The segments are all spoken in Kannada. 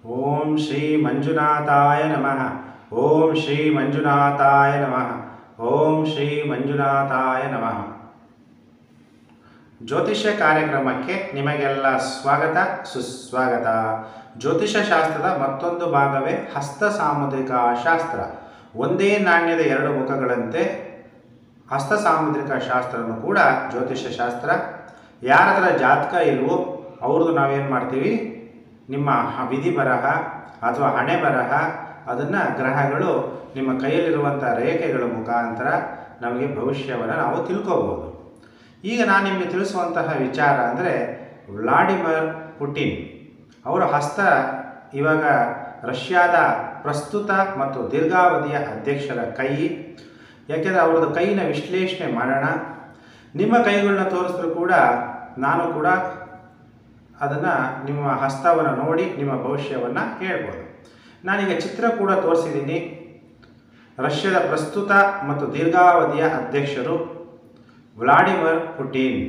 ಓಂ ಶ್ರೀ ಮಂಜುನಾಥಾಯ ನಮಃ ಓಂ ಶ್ರೀ ಮಂಜುನಾಥಾಯ ನಮಃ ಓಂ ಶ್ರೀ ಮಂಜುನಾಥಾಯ ನಮಃ ಜ್ಯೋತಿಷ್ಯ ಕಾರ್ಯಕ್ರಮಕ್ಕೆ ನಿಮಗೆಲ್ಲ ಸ್ವಾಗತ ಸುಸ್ವಾಗತ ಜ್ಯೋತಿಷ ಶಾಸ್ತ್ರದ ಮತ್ತೊಂದು ಭಾಗವೇ ಹಸ್ತ ಸಾಮುದ್ರಿಕ ಶಾಸ್ತ್ರ ಒಂದೇ ನಾಣ್ಯದ ಎರಡು ಮುಖಗಳಂತೆ ಹಸ್ತ ಸಾಮುದ್ರಿಕ ಶಾಸ್ತ್ರನೂ ಕೂಡ ಜ್ಯೋತಿಷ್ಯ ಶಾಸ್ತ್ರ ಯಾರ ಹತ್ರ ಜಾತಕ ಇಲ್ವೋ ಅವ್ರದ್ದು ನಾವೇನು ಮಾಡ್ತೀವಿ ನಿಮ್ಮ ಹ- ವಿಧಿ ಬರಹ ಅಥವಾ ಹಣೆ ಬರಹ ಅದನ್ನು ಗ್ರಹಗಳು ನಿಮ್ಮ ಕೈಯಲ್ಲಿರುವಂಥ ರೇಖೆಗಳ ಮುಖಾಂತರ ನಮಗೆ ಭವಿಷ್ಯವನ್ನು ನಾವು ತಿಳ್ಕೋಬೋದು ಈಗ ನಾನು ನಿಮಗೆ ತಿಳಿಸುವಂತಹ ವಿಚಾರ ಅಂದರೆ ವ್ಲಾಡಿಮಿರ್ ಪುಟಿನ್ ಅವರ ಹಸ್ತ ಇವಾಗ ರಷ್ಯಾದ ಪ್ರಸ್ತುತ ಮತ್ತು ದೀರ್ಘಾವಧಿಯ ಅಧ್ಯಕ್ಷರ ಕೈ ಯಾಕೆಂದರೆ ಅವ್ರದ್ದು ಕೈನ ವಿಶ್ಲೇಷಣೆ ಮಾಡೋಣ ನಿಮ್ಮ ಕೈಗಳನ್ನ ತೋರಿಸಿದ್ರು ಕೂಡ ನಾನು ಕೂಡ ಅದನ್ನು ನಿಮ್ಮ ಹಸ್ತವನ್ನು ನೋಡಿ ನಿಮ್ಮ ಭವಿಷ್ಯವನ್ನು ಹೇಳ್ಬೋದು ನಾನೀಗ ಚಿತ್ರ ಕೂಡ ತೋರಿಸಿದ್ದೀನಿ ರಷ್ಯಾದ ಪ್ರಸ್ತುತ ಮತ್ತು ದೀರ್ಘಾವಧಿಯ ಅಧ್ಯಕ್ಷರು ವ್ಲಾಡಿಮಿರ್ ಪುಟಿನ್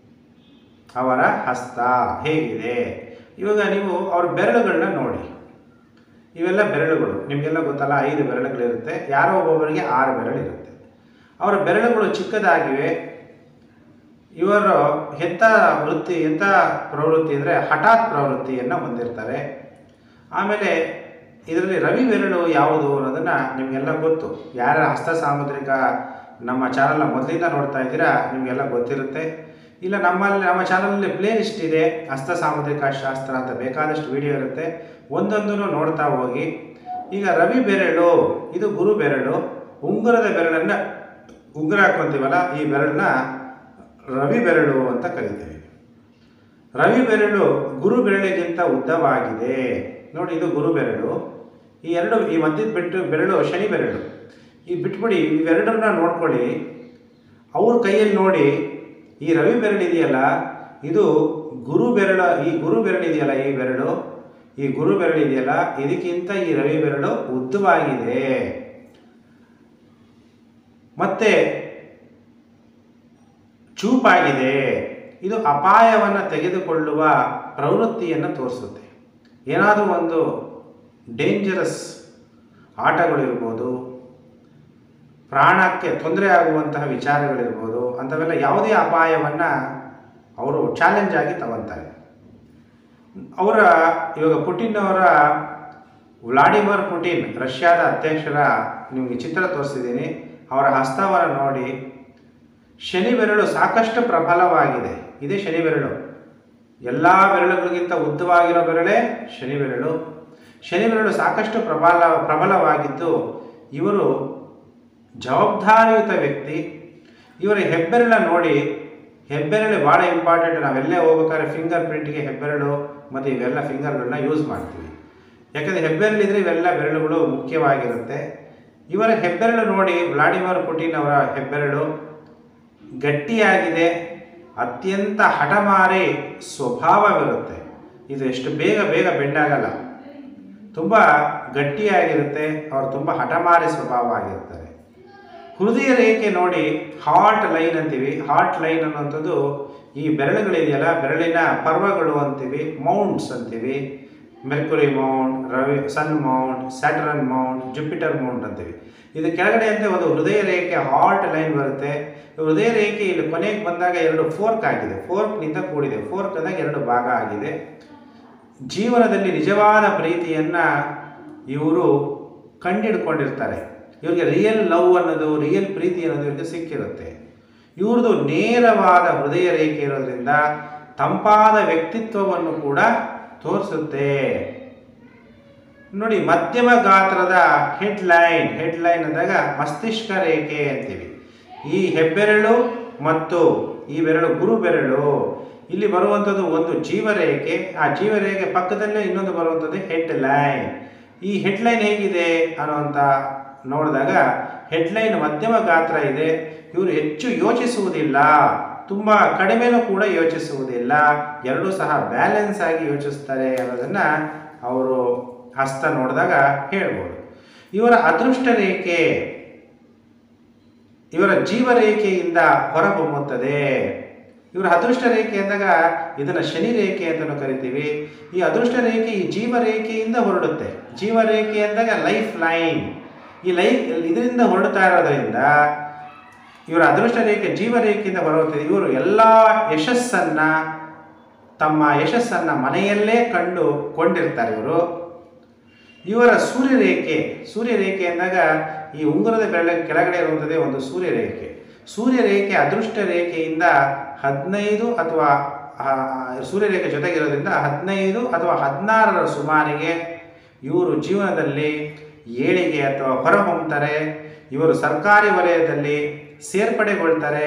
ಅವರ ಹಸ್ತ ಹೇಗಿದೆ ಇವಾಗ ನೀವು ಅವ್ರ ಬೆರಳುಗಳನ್ನ ನೋಡಿ ಇವೆಲ್ಲ ಬೆರಳುಗಳು ನಿಮಗೆಲ್ಲ ಗೊತ್ತಲ್ಲ ಐದು ಬೆರಳುಗಳಿರುತ್ತೆ ಯಾರೋ ಒಬ್ಬೊಬ್ಬರಿಗೆ ಆರು ಬೆರಳಿರುತ್ತೆ ಅವರ ಬೆರಳುಗಳು ಚಿಕ್ಕದಾಗಿವೆ ಇವರು ಎಂಥ ವೃತ್ತಿ ಎಂಥ ಪ್ರವೃತ್ತಿ ಅಂದರೆ ಹಠಾತ್ ಪ್ರವೃತ್ತಿಯನ್ನು ಹೊಂದಿರ್ತಾರೆ ಆಮೇಲೆ ಇದರಲ್ಲಿ ರವಿ ಬೆರಳು ಯಾವುದು ಅನ್ನೋದನ್ನು ನಿಮಗೆಲ್ಲ ಗೊತ್ತು ಯಾರ ಹಸ್ತ ಸಾಮುದ್ರಿಕ ನಮ್ಮ ಚಾನಲ್ನ ಮೊದಲಿಂದ ನೋಡ್ತಾ ಇದ್ದೀರಾ ನಿಮಗೆಲ್ಲ ಗೊತ್ತಿರುತ್ತೆ ಇಲ್ಲ ನಮ್ಮಲ್ಲಿ ನಮ್ಮ ಚಾನಲಲ್ಲಿ ಪ್ಲೇ ಲಿಸ್ಟ್ ಇದೆ ಹಸ್ತ ಸಾಮುದ್ರಿಕ ಶಾಸ್ತ್ರ ಅಂತ ಬೇಕಾದಷ್ಟು ವಿಡಿಯೋ ಇರುತ್ತೆ ಒಂದೊಂದನ್ನು ನೋಡ್ತಾ ಹೋಗಿ ಈಗ ರವಿ ಬೆರಳು ಇದು ಗುರು ಬೆರಳು ಉಂಗುರದ ಬೆರಳನ್ನು ಉಂಗುರ ಹಾಕ್ಕೊಂತೀವಲ್ಲ ಈ ಬೆರಳನ್ನ ರವಿ ಬೆರಳು ಅಂತ ಕರಿತೀವಿ ರವಿ ಬೆರಳು ಗುರು ಬೆರಳಿಗಿಂತ ಉದ್ದವಾಗಿದೆ ನೋಡಿ ಇದು ಗುರು ಬೆರಳು ಈ ಎರಡು ಈ ಮಧ್ಯದ ಬಿಟ್ಟು ಬೆರಳು ಶನಿ ಬೆರಳು ಈ ಬಿಟ್ಬಿಡಿ ಇವೆರಡನ್ನ ನೋಡ್ಕೊಳ್ಳಿ ಅವ್ರ ಕೈಯಲ್ಲಿ ನೋಡಿ ಈ ರವಿ ಬೆರಳು ಇದೆಯಲ್ಲ ಇದು ಗುರು ಬೆರಳ ಈ ಗುರು ಬೆರಳು ಇದೆಯಲ್ಲ ಈ ಬೆರಳು ಈ ಗುರು ಬೆರಳು ಇದೆಯಲ್ಲ ಇದಕ್ಕಿಂತ ಈ ರವಿ ಬೆರಳು ಉದ್ದವಾಗಿದೆ ಮತ್ತೆ ಚೂಪಾಗಿದೆ ಇದು ಅಪಾಯವನ್ನು ತೆಗೆದುಕೊಳ್ಳುವ ಪ್ರವೃತ್ತಿಯನ್ನು ತೋರಿಸುತ್ತೆ ಏನಾದರೂ ಒಂದು ಡೇಂಜರಸ್ ಆಟಗಳಿರ್ಬೋದು ಪ್ರಾಣಕ್ಕೆ ತೊಂದರೆ ಆಗುವಂತಹ ವಿಚಾರಗಳಿರ್ಬೋದು ಅಂಥವೆಲ್ಲ ಯಾವುದೇ ಅಪಾಯವನ್ನು ಅವರು ಚಾಲೆಂಜ್ ಆಗಿ ತಗೊತಾರೆ ಅವರ ಇವಾಗ ಪುಟಿನ್ ಅವರ ವ್ಲಾಡಿಮಿರ್ ಪುಟಿನ್ ರಷ್ಯಾದ ಅಧ್ಯಕ್ಷರ ನಿಮಗೆ ಚಿತ್ರ ತೋರಿಸಿದ್ದೀನಿ ಅವರ ಹಸ್ತವನ್ನು ನೋಡಿ ಶನಿ ಬೆರಳು ಸಾಕಷ್ಟು ಪ್ರಬಲವಾಗಿದೆ ಇದೇ ಶನಿ ಬೆರಳು ಎಲ್ಲ ಬೆರಳುಗಳಿಗಿಂತ ಉದ್ದವಾಗಿರೋ ಬೆರಳೇ ಶನಿ ಬೆರಳು ಶನಿ ಬೆರಳು ಸಾಕಷ್ಟು ಪ್ರಬಲ ಪ್ರಬಲವಾಗಿದ್ದು ಇವರು ಜವಾಬ್ದಾರಿಯುತ ವ್ಯಕ್ತಿ ಇವರ ಹೆಬ್ಬೆರಳ ನೋಡಿ ಹೆಬ್ಬೆರಳು ಭಾಳ ಇಂಪಾರ್ಟೆಂಟ್ ನಾವೆಲ್ಲೇ ಹೋಗ್ಬೇಕಾದ್ರೆ ಫಿಂಗರ್ ಪ್ರಿಂಟ್ಗೆ ಹೆಬ್ಬೆರಳು ಮತ್ತು ಇವೆಲ್ಲ ಫಿಂಗರ್ಗಳನ್ನ ಯೂಸ್ ಮಾಡ್ತೀವಿ ಯಾಕಂದರೆ ಹೆಬ್ಬೆರಳಿದ್ರೆ ಇವೆಲ್ಲ ಬೆರಳುಗಳು ಮುಖ್ಯವಾಗಿರುತ್ತೆ ಇವರ ಹೆಬ್ಬೆರಳು ನೋಡಿ ವ್ಲಾಡಿಮಿರ್ ಪುಟಿನ್ ಅವರ ಹೆಬ್ಬೆರಳು ಗಟ್ಟಿಯಾಗಿದೆ ಅತ್ಯಂತ ಹಠಮಾರಿ ಸ್ವಭಾವವಿರುತ್ತೆ ಇದು ಎಷ್ಟು ಬೇಗ ಬೇಗ ಬೆಂಡಾಗಲ್ಲ ತುಂಬ ಗಟ್ಟಿಯಾಗಿರುತ್ತೆ ಅವರು ತುಂಬ ಹಠಮಾರಿ ಸ್ವಭಾವ ಆಗಿರ್ತಾರೆ ಹೃದಯ ರೇಖೆ ನೋಡಿ ಹಾರ್ಟ್ ಲೈನ್ ಅಂತೀವಿ ಹಾರ್ಟ್ ಲೈನ್ ಅನ್ನುವಂಥದ್ದು ಈ ಬೆರಳುಗಳಿದೆಯಲ್ಲ ಬೆರಳಿನ ಪರ್ವಗಳು ಅಂತೀವಿ ಮೌಂಟ್ಸ್ ಅಂತೀವಿ ಮೆರ್ಕುರಿ ಮೌಂಟ್ ರವಿ sun mount Saturn mount Jupiter mount ಅಂತೀವಿ ಇದು ಕೆಳಗಡೆ ಅಂತ ಒಂದು ಹೃದಯ ರೇಖೆ ಹಾರ್ಟ್ ಲೈನ್ ಬರುತ್ತೆ ಹೃದಯ ರೇಖೆ ಇಲ್ಲಿ ಕೊನೆಗೆ ಬಂದಾಗ ಎರಡು ಫೋರ್ಕ್ ಆಗಿದೆ ಫೋರ್ಕ್ನಿಂದ ಕೂಡಿದೆ ಫೋರ್ಕ್ ಅಂದಾಗ ಎರಡು ಭಾಗ ಆಗಿದೆ ಜೀವನದಲ್ಲಿ ನಿಜವಾದ ಪ್ರೀತಿಯನ್ನು ಇವರು ಕಂಡಿಡ್ಕೊಂಡಿರ್ತಾರೆ ಇವ್ರಿಗೆ ರಿಯಲ್ ಲವ್ ಅನ್ನೋದು ರಿಯಲ್ ಪ್ರೀತಿ ಅನ್ನೋದು ಇವ್ರಿಗೆ ಸಿಕ್ಕಿರುತ್ತೆ ಇವ್ರದ್ದು ನೇರವಾದ ಹೃದಯ ರೇಖೆ ಇರೋದ್ರಿಂದ ತಂಪಾದ ವ್ಯಕ್ತಿತ್ವವನ್ನು ಕೂಡ ತೋರಿಸುತ್ತೆ ನೋಡಿ ಮಧ್ಯಮ ಗಾತ್ರದ ಹೆಡ್ ಲೈನ್ ಹೆಡ್ ಲೈನ್ ಅಂದಾಗ ಮಸ್ತಿಷ್ಕ ರೇಖೆ ಅಂತೀವಿ ಈ ಹೆಬ್ಬೆರಳು ಮತ್ತು ಈ ಬೆರಳು ಗುರು ಬೆರಳು ಇಲ್ಲಿ ಬರುವಂಥದ್ದು ಒಂದು ಜೀವರೇಖೆ ಆ ಜೀವರೇಖೆ ಪಕ್ಕದಲ್ಲೇ ಇನ್ನೊಂದು ಬರುವಂಥದ್ದು ಹೆಡ್ ಲೈನ್ ಈ ಹೆಡ್ ಲೈನ್ ಹೇಗಿದೆ ಅನ್ನುವಂಥ ನೋಡಿದಾಗ ಹೆಡ್ಲೈನ್ ಮಧ್ಯಮ ಗಾತ್ರ ಇದೆ ಇವರು ಹೆಚ್ಚು ಯೋಚಿಸುವುದಿಲ್ಲ ತುಂಬ ಕಡಿಮೆನೂ ಕೂಡ ಯೋಚಿಸುವುದಿಲ್ಲ ಎರಡೂ ಸಹ ಬ್ಯಾಲೆನ್ಸ್ ಆಗಿ ಯೋಚಿಸ್ತಾರೆ ಅನ್ನೋದನ್ನು ಅವರು ಹಸ್ತ ನೋಡಿದಾಗ ಹೇಳ್ಬೋದು ಇವರ ಅದೃಷ್ಟ ರೇಖೆ ಇವರ ಜೀವರೇಖೆಯಿಂದ ಹೊರಹೊಮ್ಮುತ್ತದೆ ಇವರ ಅದೃಷ್ಟ ರೇಖೆ ಅಂದಾಗ ಇದನ್ನು ಶನಿ ರೇಖೆ ಅಂತಲೂ ಕರಿತೀವಿ ಈ ಅದೃಷ್ಟ ರೇಖೆ ಈ ಜೀವ ರೇಖೆಯಿಂದ ಹೊರಡುತ್ತೆ ಜೀವ ರೇಖೆ ಅಂದಾಗ ಲೈಫ್ ಲೈನ್ ಈ ಲೈಫ್ ಇದರಿಂದ ಹೊರಡ್ತಾ ಇರೋದ್ರಿಂದ ಇವರ ಅದೃಷ್ಟ ರೇಖೆ ಜೀವ ರೇಖೆಯಿಂದ ಹೊರಡುತ್ತದೆ ಇವರು ಎಲ್ಲ ಯಶಸ್ಸನ್ನು ತಮ್ಮ ಯಶಸ್ಸನ್ನು ಮನೆಯಲ್ಲೇ ಕಂಡು ಕೊಂಡಿರ್ತಾರೆ ಇವರು ಇವರ ಸೂರ್ಯರೇಖೆ ಸೂರ್ಯರೇಖೆ ಅಂದಾಗ ಈ ಉಂಗುರದ ಬೆಳ ಕೆಳಗಡೆ ಇರುವಂಥದ್ದೇ ಒಂದು ಸೂರ್ಯರೇಖೆ ಸೂರ್ಯರೇಖೆ ಅದೃಷ್ಟ ರೇಖೆಯಿಂದ ಹದಿನೈದು ಅಥವಾ ಆ, ಸೂರ್ಯರೇಖೆ ಜೊತೆಗಿರೋದ್ರಿಂದ ಹದಿನೈದು ಅಥವಾ ಹದಿನಾರರ ಸುಮಾರಿಗೆ ಇವರು ಜೀವನದಲ್ಲಿ ಏಳಿಗೆ ಅಥವಾ ಹೊರಹೊಮ್ಮುತ್ತಾರೆ ಇವರು ಸರ್ಕಾರಿ ವಲಯದಲ್ಲಿ ಸೇರ್ಪಡೆಗೊಳ್ತಾರೆ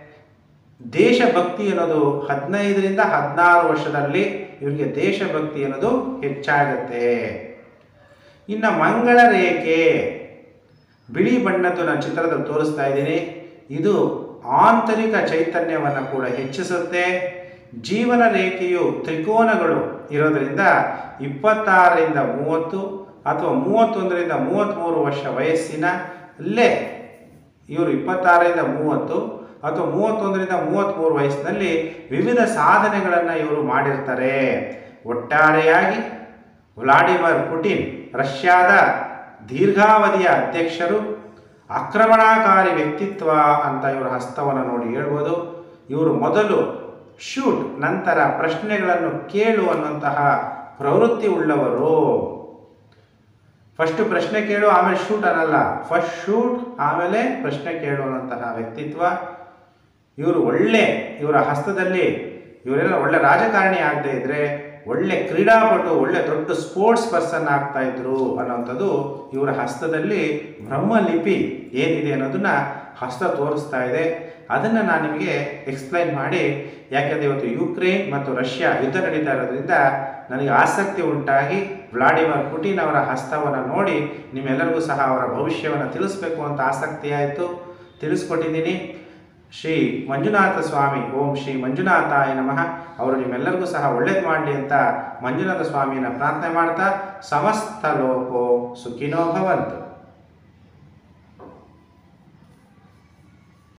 ದೇಶಭಕ್ತಿ ಅನ್ನೋದು ಹದಿನೈದರಿಂದ ಹದಿನಾರು ವರ್ಷದಲ್ಲಿ ಇವರಿಗೆ ದೇಶಭಕ್ತಿ ಅನ್ನೋದು ಹೆಚ್ಚಾಗತ್ತೆ ಇನ್ನು ಮಂಗಳ ರೇಖೆ ಬಿಳಿ ಬಣ್ಣದ್ದು ನಾನು ಚಿತ್ರದಲ್ಲಿ ತೋರಿಸ್ತಾ ಇದ್ದೀನಿ ಇದು ಆಂತರಿಕ ಚೈತನ್ಯವನ್ನು ಕೂಡ ಹೆಚ್ಚಿಸುತ್ತೆ ಜೀವನ ರೇಖೆಯು ತ್ರಿಕೋನಗಳು ಇರೋದರಿಂದ ಇಪ್ಪತ್ತಾರರಿಂದ ಮೂವತ್ತು ಅಥವಾ ಮೂವತ್ತೊಂದರಿಂದ ಮೂವತ್ತ್ಮೂರು ವರ್ಷ ವಯಸ್ಸಿನ ಅಲ್ಲೇ ಇವರು ಇಪ್ಪತ್ತಾರರಿಂದ ಮೂವತ್ತು ಅಥವಾ ಮೂವತ್ತೊಂದರಿಂದ ಮೂವತ್ತ್ಮೂರು ವಯಸ್ಸಿನಲ್ಲಿ ವಿವಿಧ ಸಾಧನೆಗಳನ್ನು ಇವರು ಮಾಡಿರ್ತಾರೆ ಒಟ್ಟಾರೆಯಾಗಿ ವ್ಲಾಡಿಮಿರ್ ಪುಟಿನ್ ರಷ್ಯಾದ ದೀರ್ಘಾವಧಿಯ ಅಧ್ಯಕ್ಷರು ಆಕ್ರಮಣಕಾರಿ ವ್ಯಕ್ತಿತ್ವ ಅಂತ ಇವರ ಹಸ್ತವನ್ನು ನೋಡಿ ಹೇಳ್ಬೋದು ಇವರು ಮೊದಲು ಶೂಟ್ ನಂತರ ಪ್ರಶ್ನೆಗಳನ್ನು ಕೇಳು ಅನ್ನುವಂತಹ ಪ್ರವೃತ್ತಿ ಉಳ್ಳವರು ಫಸ್ಟ್ ಪ್ರಶ್ನೆ ಕೇಳು ಆಮೇಲೆ ಶೂಟ್ ಅನ್ನಲ್ಲ ಫಸ್ಟ್ ಶೂಟ್ ಆಮೇಲೆ ಪ್ರಶ್ನೆ ಕೇಳು ಅನ್ನುವಂತಹ ವ್ಯಕ್ತಿತ್ವ ಇವರು ಒಳ್ಳೆ ಇವರ ಹಸ್ತದಲ್ಲಿ ಇವರೆಲ್ಲ ಒಳ್ಳೆ ರಾಜಕಾರಣಿ ಆಗದೆ ಇದ್ರೆ ಒಳ್ಳೆ ಕ್ರೀಡಾಪಟು ಒಳ್ಳೆ ದೊಡ್ಡ ಸ್ಪೋರ್ಟ್ಸ್ ಪರ್ಸನ್ ಆಗ್ತಾ ಇದ್ರು ಅನ್ನೋಂಥದ್ದು ಇವರ ಹಸ್ತದಲ್ಲಿ ಬ್ರಹ್ಮಲಿಪಿ ಏನಿದೆ ಅನ್ನೋದನ್ನ ಹಸ್ತ ತೋರಿಸ್ತಾ ಇದೆ ಅದನ್ನು ನಾನು ನಿಮಗೆ ಎಕ್ಸ್ಪ್ಲೈನ್ ಮಾಡಿ ಯಾಕೆಂದರೆ ಇವತ್ತು ಯುಕ್ರೇನ್ ಮತ್ತು ರಷ್ಯಾ ಯುದ್ಧ ನಡೀತಾ ಇರೋದ್ರಿಂದ ನನಗೆ ಆಸಕ್ತಿ ಉಂಟಾಗಿ ವ್ಲಾಡಿಮಿರ್ ಪುಟಿನ್ ಅವರ ಹಸ್ತವನ್ನು ನೋಡಿ ನಿಮ್ಮೆಲ್ಲರಿಗೂ ಸಹ ಅವರ ಭವಿಷ್ಯವನ್ನು ತಿಳಿಸ್ಬೇಕು ಅಂತ ಆಸಕ್ತಿ ಆಯಿತು ತಿಳಿಸ್ಕೊಟ್ಟಿದ್ದೀನಿ ಶ್ರೀ ಮಂಜುನಾಥ ಸ್ವಾಮಿ ಓಂ ಶ್ರೀ ಮಂಜುನಾಥಾಯ ನಮಃ ಅವರು ನಿಮ್ಮೆಲ್ಲರಿಗೂ ಸಹ ಒಳ್ಳೇದು ಮಾಡಲಿ ಅಂತ ಮಂಜುನಾಥ ಸ್ವಾಮಿಯನ್ನು ಪ್ರಾರ್ಥನೆ ಮಾಡ್ತಾ ಸಮಸ್ತ ಲೋಕೋ ಸುಖಿನೋ ಭವಂತು